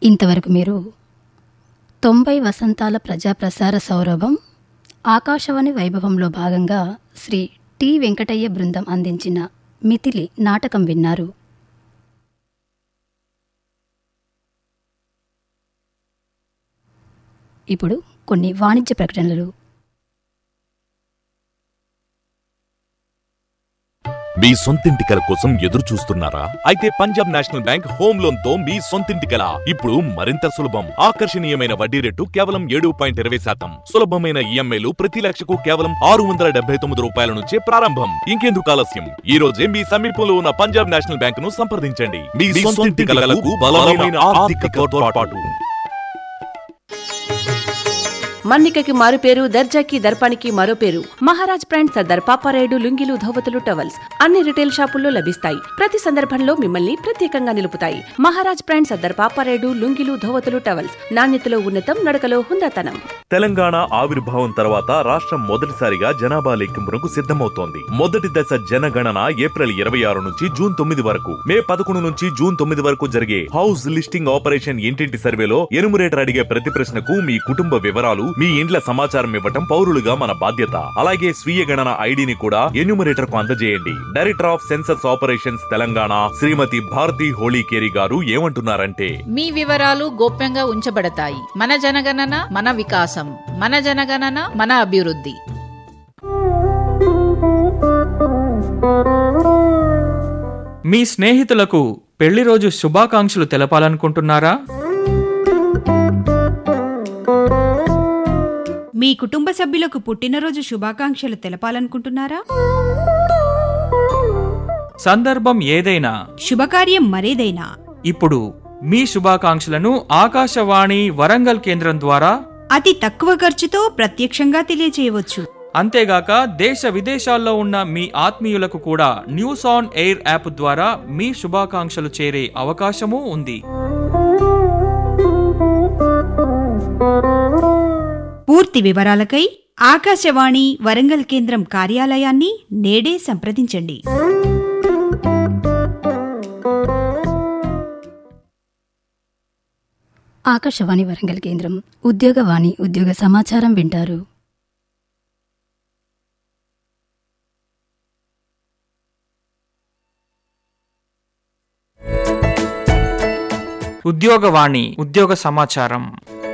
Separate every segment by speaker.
Speaker 1: ఇంతవరకు మీరు తొంభై వసంతాల ప్రజాప్రసార సౌరభం ఆకాశవాణి వైభవంలో భాగంగా శ్రీ టి వెంకటయ్య బృందం అందించిన మిథిలి నాటకం విన్నారు ఇప్పుడు కొన్ని వాణిజ్య ప్రకటనలు
Speaker 2: మీ సొంతింటి కల కోసం ఎదురు చూస్తున్నారా అయితే Punjab national bank home loan తో మీ సొంతింటి కల ఇప్పుడు మరింత సులభం ఆకర్షణీయమైన వడ్డీ రేటు కేవలం ఏడు పాయింట్ ఇరవై శాతం సులభమైన ఈఎంఐలు ప్రతి లక్షకు కేవలం ఆరు వందల డెబ్బై తొమ్మిది రూపాయల నుంచే ప్రారంభం ఇంకెందుకు ఆలస్యం ఈ రోజే మీ సమీపంలో ఉన్న పంజాబ్ నేషనల్ బ్యాంక్ ను సంప్రదించండి మీ సొంతింటి కలలకు బలమైన ఆర్థిక తోడ్పాటు
Speaker 3: మన్నికకి మారు పేరు దర్జాకి దర్పానికి మరో పేరు మహారాజ్ బ్రాండ్ సర్దార్ పాపారాయుడు లుంగిలు ధోవతులు టవల్స్ అన్ని రిటైల్ షాపుల్లో లభిస్తాయి ప్రతి సందర్భంలో మిమ్మల్ని ప్రత్యేకంగా నిలుపుతాయి మహారాజ్ బ్రాండ్ సర్దార్ పాపారాయుడు లుంగిలు ధోవతులు టవల్స్ నాణ్యతలో ఉన్నతం నడకలో హుందాతనం
Speaker 2: తెలంగాణ ఆవిర్భావం తర్వాత రాష్ట్రం మొదటిసారిగా జనాభా లెక్కింపునకు సిద్ధమవుతోంది మొదటి దశ జనగణన ఏప్రిల్ ఇరవై ఆరు నుంచి జూన్ తొమ్మిది వరకు మే పదకొండు నుంచి జూన్ తొమ్మిది వరకు జరిగే హౌస్ లిస్టింగ్ ఆపరేషన్ ఇంటింటి సర్వేలో ఎనుమరేటర్ అడిగే ప్రతి ప్రశ్నకు మీ కుటుంబ వివరాలు మీ ఇండ్ల సమాచారం ఇవ్వటం పౌరులుగా మన బాధ్యత అలాగే స్వీయ గణన ఐడిని కూడా ఎన్యూమరేటర్ కు అందజేయండి director of census operations Telangana Shrimati Bharati Holikeri గారు ఏమంటున్నారంటే
Speaker 4: మీ వివరాలు గోప్యంగా ఉంచబడతాయి మన జనగణన మన వికాసం మన జనగణన మన అభివృద్ధి
Speaker 5: మీ స్నేహితులకు పెళ్లి రోజు శుభాకాంక్షలు తెలపాలనుకుంటున్నారా
Speaker 6: మీ కుటుంబ సభ్యులకు పుట్టినరోజు శుభాకాంక్షలు తెలపాలనుకుంటున్నారా
Speaker 5: సందర్భం ఏదైనా
Speaker 6: శుభకార్యం మరేదైనా
Speaker 5: ఇప్పుడు మీ శుభాకాంక్షలను ఆకాశవాణి వరంగల్ కేంద్రం ద్వారా
Speaker 6: అతి తక్కువ ఖర్చుతో ప్రత్యక్షంగా తెలియజేయవచ్చు
Speaker 5: అంతేగాక దేశ విదేశాల్లో ఉన్న మీ ఆత్మీయులకు కూడా న్యూస్ ఆన్ ఎయిర్ యాప్ ద్వారా మీ శుభాకాంక్షలు చేరే అవకాశమూ ఉంది
Speaker 6: పూర్తి వివరాలకై ఆకాశవాణి వరంగల్ కేంద్రం కార్యాలయాన్ని నేడే సంప్రదించండి
Speaker 1: ఆకాశవాణి వరంగల్ కేంద్రం ఉద్యోగవాణి ఉద్యోగ సమాచారం వింటారు
Speaker 5: ఉద్యోగవాణి ఉద్యోగ సమాచారం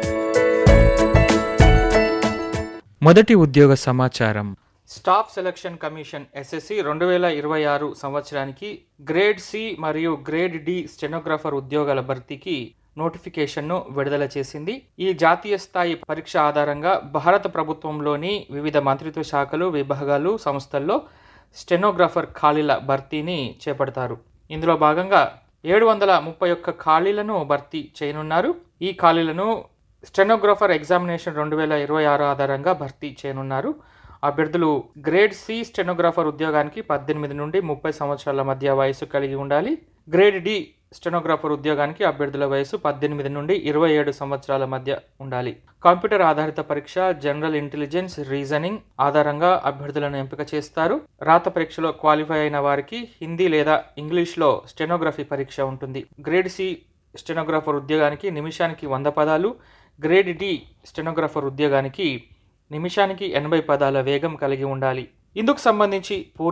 Speaker 5: మొదటి ఉద్యోగ సమాచారం స్టాఫ్ సెలక్షన్ కమిషన్ ఎస్ఎస్సి రెండు వేల ఇరవై ఆరు సంవత్సరానికి గ్రేడ్ సి మరియు గ్రేడ్ డి స్టెనోగ్రాఫర్ ఉద్యోగాల భర్తీకి నోటిఫికేషన్ను విడుదల చేసింది ఈ జాతీయ స్థాయి పరీక్ష ఆధారంగా భారత ప్రభుత్వంలోని వివిధ మంత్రిత్వ శాఖలు విభాగాలు సంస్థల్లో స్టెనోగ్రాఫర్ ఖాళీల భర్తీని చేపడతారు ఇందులో భాగంగా ఏడు వందల ముప్పై ఒక్క ఖాళీలను భర్తీ చేయనున్నారు ఈ ఖాళీలను స్టెనోగ్రాఫర్ ఎగ్జామినేషన్ రెండు వేల ఇరవై ఆరు ఆధారంగా భర్తీ చేయనున్నారు అభ్యర్థులు గ్రేడ్ సి స్టెనోగ్రాఫర్ ఉద్యోగానికి పద్దెనిమిది నుండి ముప్పై సంవత్సరాల మధ్య వయసు కలిగి ఉండాలి గ్రేడ్ డి స్టెనోగ్రాఫర్ ఉద్యోగానికి అభ్యర్థుల వయసు పద్దెనిమిది నుండి ఇరవై ఏడు సంవత్సరాల మధ్య ఉండాలి కంప్యూటర్ ఆధారిత పరీక్ష జనరల్ ఇంటెలిజెన్స్ రీజనింగ్ ఆధారంగా అభ్యర్థులను ఎంపిక చేస్తారు రాత పరీక్షలో క్వాలిఫై అయిన వారికి హిందీ లేదా ఇంగ్లీష్లో స్టెనోగ్రఫీ పరీక్ష ఉంటుంది గ్రేడ్ సి స్టెనోగ్రాఫర్ ఉద్యోగానికి నిమిషానికి వంద పదాలు గ్రేడ్ డి స్టెనోగ్రాఫర్ ఉద్యోగానికి నిమిషానికి ఎనభై పదాల వేగం కలిగి ఉండాలి ఇందుకు సంబంధించి పూర్తి